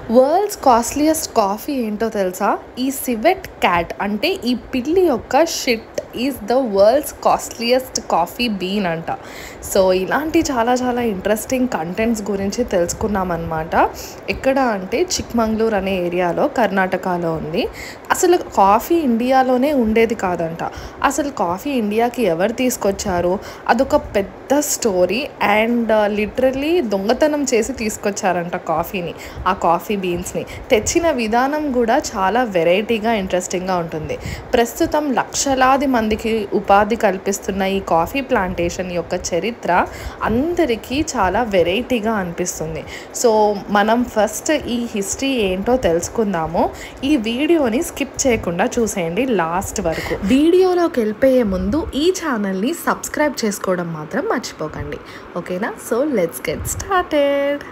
world's costliest coffee ఏంటో తెలుసా ఈ సివెట్ క్యాట్ అంటే ఈ పిల్లి యొక్క shit is the world's costliest coffee bean అంట సో ఇలాంటి చాలా చాలా ఇంట్రెస్టింగ్ కంటెంట్స్ గురించి తెలుసుకున్నామన్నమాట ఎక్కడ అంటే చిక్మంగళూరు అనే ఏరియాలో కర్ణాటకలో ఉంది అసలు కాఫీ ఇండియాలోనే ఉండేది కాదంట అసలు కాఫీ ఇండియాకి ఎవరు తీసుకొచ్చారు అదొక పెద్ద స్టోరీ అండ్ లిటరల్లీ దొంగతనం చేసి తీసుకొచ్చారంట కాఫీని ఆ కాఫీ బీన్స్ని తెచ్చిన విధానం కూడా చాలా వెరైటీగా ఇంట్రెస్టింగ్గా ఉంటుంది ప్రస్తుతం లక్షలాది మందికి ఉపాధి కల్పిస్తున్న ఈ కాఫీ ప్లాంటేషన్ యొక్క చరిత్ర అందరికీ చాలా వెరైటీగా అనిపిస్తుంది సో మనం ఫస్ట్ ఈ హిస్టరీ ఏంటో తెలుసుకుందాము ఈ వీడియోని స్కిప్ చేయకుండా చూసేయండి లాస్ట్ వరకు వీడియోలోకి వెళ్ళిపోయే ముందు ఈ ఛానల్ని సబ్స్క్రైబ్ చేసుకోవడం మాత్రం మర్చిపోకండి ఓకేనా సో లెట్స్ గెట్ స్టార్టెడ్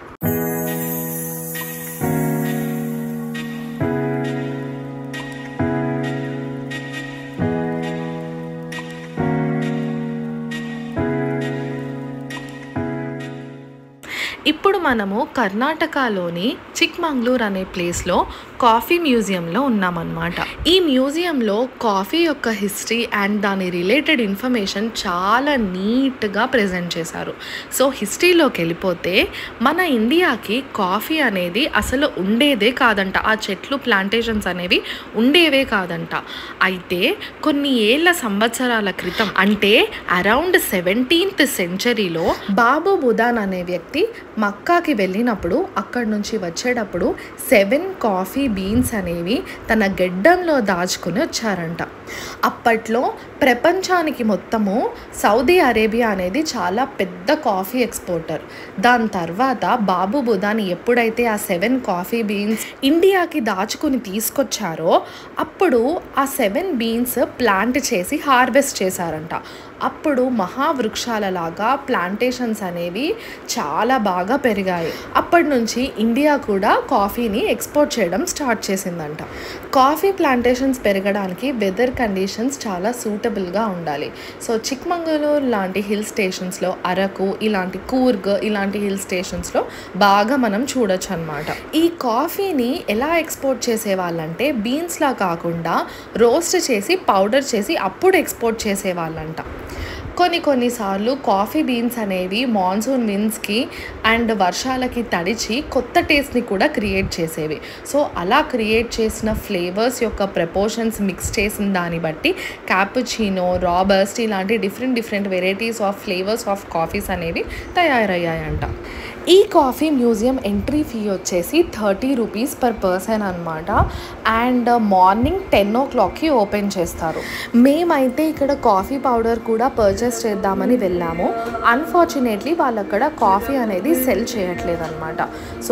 ఇప్పుడు మనము కర్ణాటకలోని చిక్మంగళూరు అనే ప్లేస్లో కాఫీ మ్యూజియంలో ఉన్నామన్నమాట ఈ మ్యూజియంలో కాఫీ యొక్క హిస్టరీ అండ్ దాని రిలేటెడ్ ఇన్ఫర్మేషన్ చాలా నీట్గా ప్రజెంట్ చేశారు సో హిస్టరీలోకి వెళ్ళిపోతే మన ఇండియాకి కాఫీ అనేది అసలు ఉండేదే కాదంట ఆ చెట్లు ప్లాంటేషన్స్ అనేవి ఉండేవే కాదంట అయితే కొన్ని ఏళ్ళ సంవత్సరాల క్రితం అంటే అరౌండ్ సెవెంటీన్త్ సెంచరీలో బాబు బుదాన్ అనే వ్యక్తి మక్కాకి వెళ్ళినప్పుడు అక్కడి నుంచి వచ్చేటప్పుడు సెవెన్ కాఫీ బీన్స్ అనేవి తన గెడ్డంలో దాచుకుని వచ్చారంట అప్పట్లో ప్రపంచానికి మొత్తము సౌదీ అరేబియా అనేది చాలా పెద్ద కాఫీ ఎక్స్పోర్టర్ దాని తర్వాత బాబు బుదాని ఎప్పుడైతే ఆ సెవెన్ కాఫీ బీన్స్ ఇండియాకి దాచుకుని తీసుకొచ్చారో అప్పుడు ఆ సెవెన్ బీన్స్ ప్లాంట్ చేసి హార్వెస్ట్ చేశారంట అప్పుడు మహావృక్షాలలాగా ప్లాంటేషన్స్ అనేవి చాలా బాగా పెరిగాయి అప్పటి నుంచి ఇండియా కూడా కాఫీని ఎక్స్పోర్ట్ చేయడం స్టార్ట్ చేసిందంట కాఫీ ప్లాంటేషన్స్ పెరగడానికి వెదర్ కండిషన్స్ చాలా సూటబుల్గా ఉండాలి సో చిక్మంగళూరు లాంటి హిల్ స్టేషన్స్లో అరకు ఇలాంటి కూర్గ్ ఇలాంటి హిల్ స్టేషన్స్లో బాగా మనం చూడొచ్చు అనమాట ఈ కాఫీని ఎలా ఎక్స్పోర్ట్ చేసేవాళ్ళంటే బీన్స్లా కాకుండా రోస్ట్ చేసి పౌడర్ చేసి అప్పుడు ఎక్స్పోర్ట్ చేసేవాళ్ళంట కొన్ని కొన్నిసార్లు కాఫీ బీన్స్ అనేవి మాన్సూన్ విన్స్కి అండ్ వర్షాలకి తడిచి కొత్త టేస్ట్ని కూడా క్రియేట్ చేసేవి సో అలా క్రియేట్ చేసిన ఫ్లేవర్స్ యొక్క ప్రపోర్షన్స్ మిక్స్ చేసిన దాన్ని బట్టి క్యాపుచినో రాబస్ట్ ఇలాంటి different different varieties of flavours of coffees అనేవి తయారయ్యాయంట ఈ కాఫీ మ్యూజియం ఎంట్రీ ఫీ వచ్చేసి థర్టీ రూపీస్ పర్ పర్సన్ అనమాట అండ్ మార్నింగ్ టెన్ ఓ క్లాక్కి ఓపెన్ చేస్తారు మేమైతే ఇక్కడ కాఫీ పౌడర్ కూడా పర్చేస్ చేద్దామని వెళ్ళాము అన్ఫార్చునేట్లీ వాళ్ళు అక్కడ కాఫీ అనేది సెల్ చేయట్లేదు అనమాట సో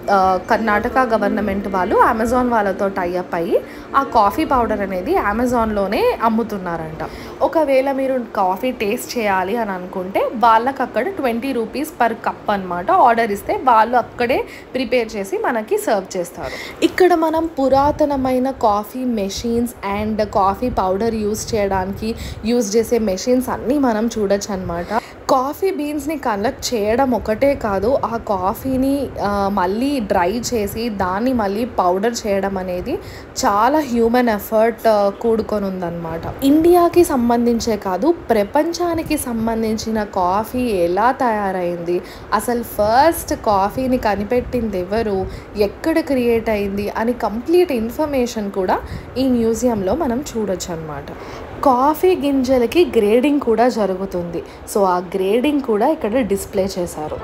కర్ణాటక గవర్నమెంట్ వాళ్ళు అమెజాన్ వాళ్ళతో టైఅప్ అయ్యి ఆ కాఫీ పౌడర్ అనేది అమెజాన్లోనే అమ్ముతున్నారంట ఒకవేళ మీరు కాఫీ టేస్ట్ చేయాలి అని అనుకుంటే వాళ్ళకి అక్కడ ట్వంటీ రూపీస్ పర్ కప్ అనమాట ఆర్డర్ ఇస్తే వాళ్ళు అక్కడే ప్రిపేర్ చేసి మనకి సర్వ్ చేస్తారు ఇక్కడ మనం పురాతనమైన coffee machines and coffee powder use చేయడానికి యూస్ చేసే మెషిన్స్ అన్నీ మనం చూడొచ్చు అనమాట కాఫీ బీన్స్ని కలెక్ట్ చేయడం ఒకటే కాదు ఆ కాఫీని మళ్ళీ డ్రై చేసి దాన్ని మళ్ళీ పౌడర్ చేయడం అనేది చాలా హ్యూమన్ ఎఫర్ట్ కూడుకొని ఉందన్నమాట ఇండియాకి సంబంధించే కాదు ప్రపంచానికి సంబంధించిన కాఫీ ఎలా తయారైంది అసలు ఫస్ట్ కాఫీని కనిపెట్టింది ఎవరు ఎక్కడ క్రియేట్ అయింది అని కంప్లీట్ ఇన్ఫర్మేషన్ కూడా ఈ మ్యూజియంలో మనం చూడొచ్చు అనమాట కాఫీ గింజలకి గ్రేడింగ్ కూడా జరుగుతుంది సో ఆ గ్రేడింగ్ కూడా ఇక్కడ డిస్ప్లే చేశారు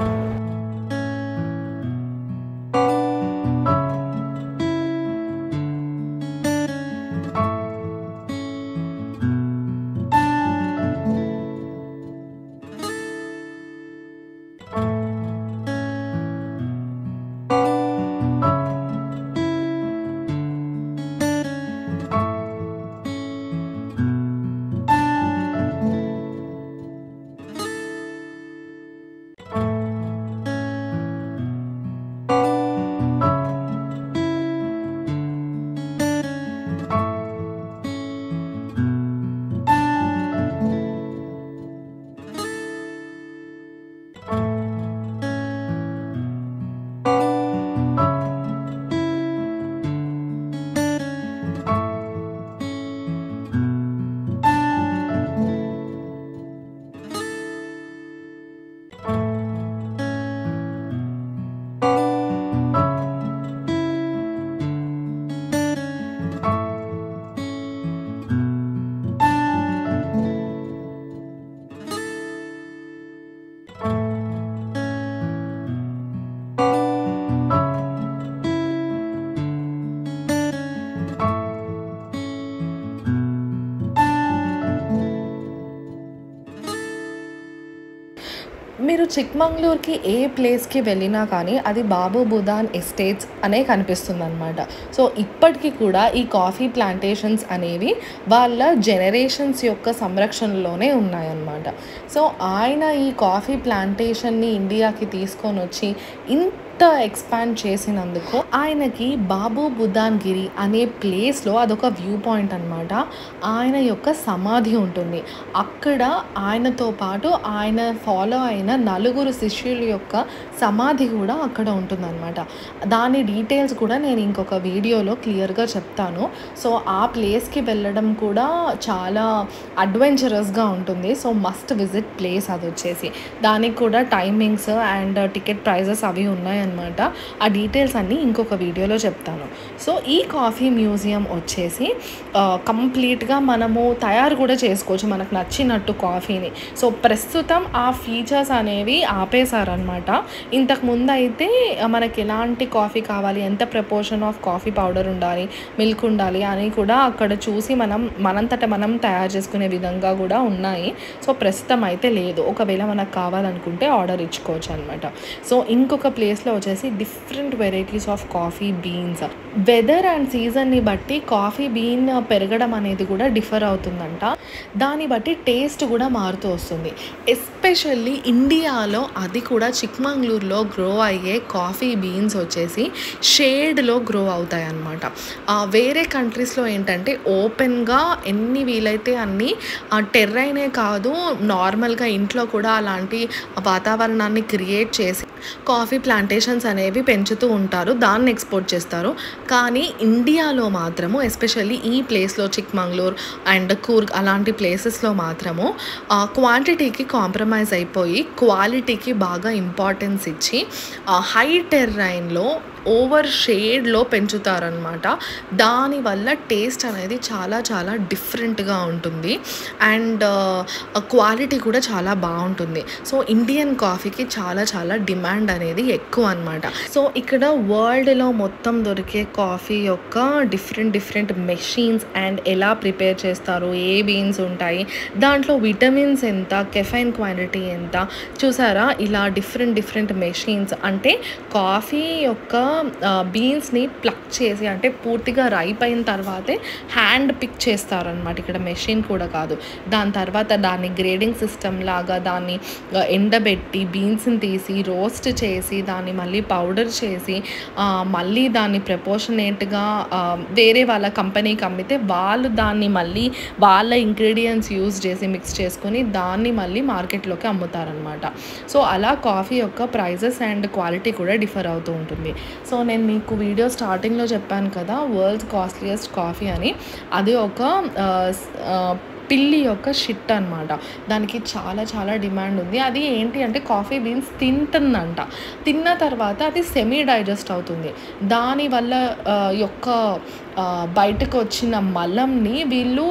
చిక్మంగళూరుకి ఏ ప్లేస్కి వెళ్ళినా కానీ అది బాబు బుదాన్ ఎస్టేట్స్ అనే కనిపిస్తుంది అనమాట సో ఇప్పటికీ కూడా ఈ కాఫీ ప్లాంటేషన్స్ అనేవి వాళ్ళ జనరేషన్స్ యొక్క సంరక్షణలోనే ఉన్నాయన్నమాట సో ఆయన ఈ కాఫీ ప్లాంటేషన్ని ఇండియాకి తీసుకొని వచ్చి ఇంత ఎక్స్పాండ్ చేసినందుకు ఆయనకి బాబు బుదాన్గిరి అనే ప్లేస్లో అదొక వ్యూ పాయింట్ అనమాట ఆయన యొక్క సమాధి ఉంటుంది అక్కడ ఆయనతో పాటు ఆయన ఫాలో అయిన నలుగురు శిష్యుల యొక్క సమాధి కూడా అక్కడ ఉంటుందన్నమాట దాని డీటెయిల్స్ కూడా నేను ఇంకొక వీడియోలో క్లియర్గా చెప్తాను సో ఆ ప్లేస్కి వెళ్ళడం కూడా చాలా అడ్వెంచరస్గా ఉంటుంది సో మస్ట్ విజిట్ ప్లేస్ అది వచ్చేసి దానికి కూడా టైమింగ్స్ అండ్ టికెట్ ప్రైజెస్ అవి ఉన్నాయన్నమాట ఆ డీటెయిల్స్ అన్నీ ఇంకొక వీడియోలో చెప్తాను సో ఈ కాఫీ మ్యూజియం వచ్చేసి కంప్లీట్గా మనము తయారు కూడా చేసుకోవచ్చు మనకు నచ్చినట్టు కాఫీని సో ప్రస్తుతం ఆ ఫీచర్స్ అనేవి ఆపేశారనమాట ఇంతకు ముందు అయితే మనకి ఎలాంటి కాఫీ కావాలి ఎంత ప్రపోర్షన్ ఆఫ్ కాఫీ పౌడర్ ఉండాలి మిల్క్ ఉండాలి అని కూడా అక్కడ చూసి మనం మనంతట మనం తయారు చేసుకునే విధంగా కూడా ఉన్నాయి సో ప్రస్తుతం అయితే లేదు ఒకవేళ మనకు కావాలనుకుంటే ఆర్డర్ ఇచ్చుకోవచ్చు అనమాట సో ఇంకొక ప్లేస్లో వచ్చేసి different varieties of coffee beans weather and సీజన్ని బట్టి కాఫీ బీన్ పెరగడం అనేది కూడా డిఫర్ అవుతుందంట దాన్ని బట్టి టేస్ట్ కూడా మారుతూ వస్తుంది ఎస్పెషల్లీ ఇండియాలో అది కూడా చిక్మంగళూరులో గ్రో అయ్యే కాఫీ బీన్స్ వచ్చేసి షేడ్లో గ్రో అవుతాయి అన్నమాట వేరే కంట్రీస్లో ఏంటంటే ఓపెన్గా ఎన్ని వీలైతే అన్ని టెర్రైనే కాదు నార్మల్గా ఇంట్లో కూడా అలాంటి వాతావరణాన్ని క్రియేట్ చేసి కాఫీ ప్లాంటేషన్స్ అనేవి పెంచుతూ ఉంటారు దాన్ని ఎక్స్పోర్ట్ చేస్తారు కానీ ఇండియాలో మాత్రము ఎస్పెషల్లీ ఈ ప్లేస్లో చిక్మంగళూరు అండ్ కూర్గ్ అలాంటి ప్లేసెస్లో మాత్రము క్వాంటిటీకి కాంప్రమైజ్ అయిపోయి క్వాలిటీకి బాగా ఇంపార్టెన్స్ ఇచ్చి హై టెర్రైన్లో ఓవర్ షేడ్లో పెంచుతారనమాట దానివల్ల టేస్ట్ అనేది చాలా చాలా డిఫరెంట్గా ఉంటుంది అండ్ క్వాలిటీ కూడా చాలా బాగుంటుంది సో ఇండియన్ కాఫీకి చాలా చాలా డిమాండ్ అనేది ఎక్కువ అనమాట సో ఇక్కడ వరల్డ్లో మొత్తం దొరికే కాఫీ యొక్క డిఫరెంట్ డిఫరెంట్ మెషిన్స్ అండ్ ఎలా ప్రిపేర్ చేస్తారు ఏ బీన్స్ ఉంటాయి దాంట్లో విటమిన్స్ ఎంత కెఫైన్ క్వాంటిటీ ఎంత చూసారా ఇలా డిఫరెంట్ డిఫరెంట్ మెషిన్స్ అంటే కాఫీ యొక్క బీన్స్ని ప్లక్ చేసి అంటే పూర్తిగా రైప్ అయిన తర్వాతే హ్యాండ్ పిక్ చేస్తారనమాట ఇక్కడ మెషిన్ కూడా కాదు దాని తర్వాత దాన్ని గ్రేడింగ్ సిస్టమ్ లాగా దాన్ని ఆ, ఎండబెట్టి బీన్స్ని తీసి రోస్ట్ చేసి దాన్ని మళ్ళీ పౌడర్ చేసి ఆ, మళ్ళీ దాన్ని ప్రపోర్షనేట్గా వేరే వాళ్ళ కంపెనీకి అమ్మితే వాళ్ళు దాన్ని మళ్ళీ వాళ్ళ ఇంగ్రీడియంట్స్ యూజ్ చేసి మిక్స్ చేసుకొని దాన్ని మళ్ళీ మార్కెట్లోకి అమ్ముతారనమాట సో అలా కాఫీ యొక్క ప్రైజెస్ అండ్ క్వాలిటీ కూడా డిఫర్ అవుతూ ఉంటుంది సో నేను మీకు వీడియో స్టార్టింగ్లో చెప్పాను కదా వరల్డ్స్ కాస్ట్లియస్ట్ కాఫీ అని అది ఒక ఆ, స్- ఆ, పిల్లి యొక్క షిట్ అనమాట దానికి చాలా చాలా డిమాండ్ ఉంది అది ఏంటి అంటే కాఫీ బీన్స్ తింటుందంట తిన్న తర్వాత అది సెమీ డైజెస్ట్ అవుతుంది దానివల్ల ఆ, యొక్క ఆ, బయటకు వచ్చిన మలంని వీళ్ళు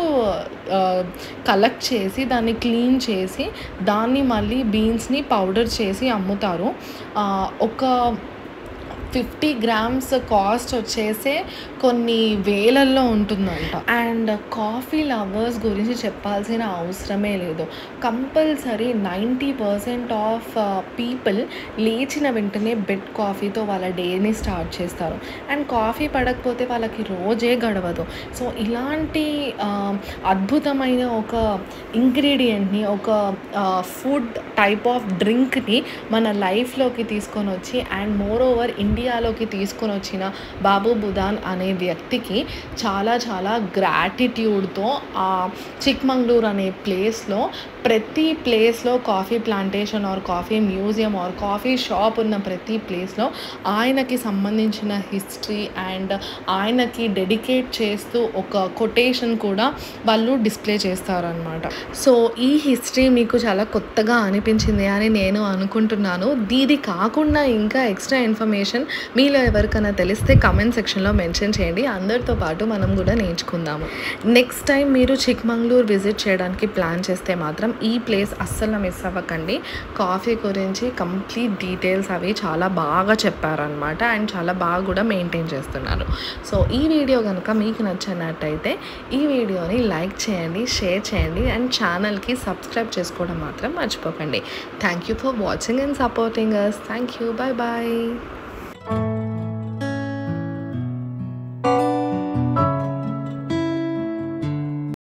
కలెక్ట్ చేసి దాన్ని క్లీన్ చేసి దాన్ని మళ్ళీ బీన్స్ని పౌడర్ చేసి అమ్ముతారు ఆ, ఒక ఫిఫ్టీ గ్రామ్స్ కాస్ట్ వచ్చేసే కొన్ని వేలల్లో ఉంటుందంట అండ్ కాఫీ లవర్స్ గురించి చెప్పాల్సిన అవసరమే లేదు compulsory ninety percent of people లేచిన వెంటనే బెడ్ కాఫీతో వాళ్ళ డేని స్టార్ట్ చేస్తారు అండ్ కాఫీ పడకపోతే వాళ్ళకి రోజే గడవదు సో ఇలాంటి ఆ, అద్భుతమైన ఒక ఇంగ్రీడియంట్ని ఒక ఫుడ్ టైప్ ఆఫ్ డ్రింక్ని మన లైఫ్లోకి తీసుకొని వచ్చి అండ్ మోర్ ఓవర్ ఇండియాలోకి తీసుకొని వచ్చిన బాబు బుదాన్ అనే వ్యక్తికి చాలా చాలా గ్రాటిట్యూడ్తో ఆ చిక్మంగళూరు అనే ప్లేస్లో ప్రతి ప్లేస్లో coffee plantation or coffee museum or coffee shop ఉన్న ప్రతి ప్లేస్లో ఆయనకి సంబంధించిన హిస్టరీ అండ్ ఆయనకి డెడికేట్ చేస్తూ ఒక కొటేషన్ కూడా వాళ్ళు డిస్ప్లే చేస్తారనమాట సో ఈ హిస్టరీ మీకు చాలా కొత్తగా అనిపించింది అని నేను అనుకుంటున్నాను దీది కాకుండా ఇంకా ఎక్స్ట్రా ఇన్ఫర్మేషన్ మీలో ఎవరికైనా తెలిస్తే కమెంట్ సెక్షన్లో మెన్షన్ చేయండి అందరితో పాటు మనం కూడా నేర్చుకుందాము నెక్స్ట్ టైం మీరు చిక్మంగళూరు విజిట్ చేయడానికి ప్లాన్ చేస్తే మాత్రం మాత్రం ఈ ప్లేస్ అస్సలు మిస్ అవ్వకండి కాఫీ గురించి కంప్లీట్ డీటెయిల్స్ అవి చాలా బాగా చెప్పారనమాట అండ్ చాలా బాగా కూడా మెయింటైన్ చేస్తున్నారు సో ఈ వీడియో కనుక మీకు నచ్చినట్టయితే ఈ వీడియోని లైక్ చేయండి షేర్ చేయండి అండ్ ఛానల్కి సబ్స్క్రైబ్ చేసుకోవడం మాత్రం మర్చిపోకండి thank you for watching and supporting us thank you bye bye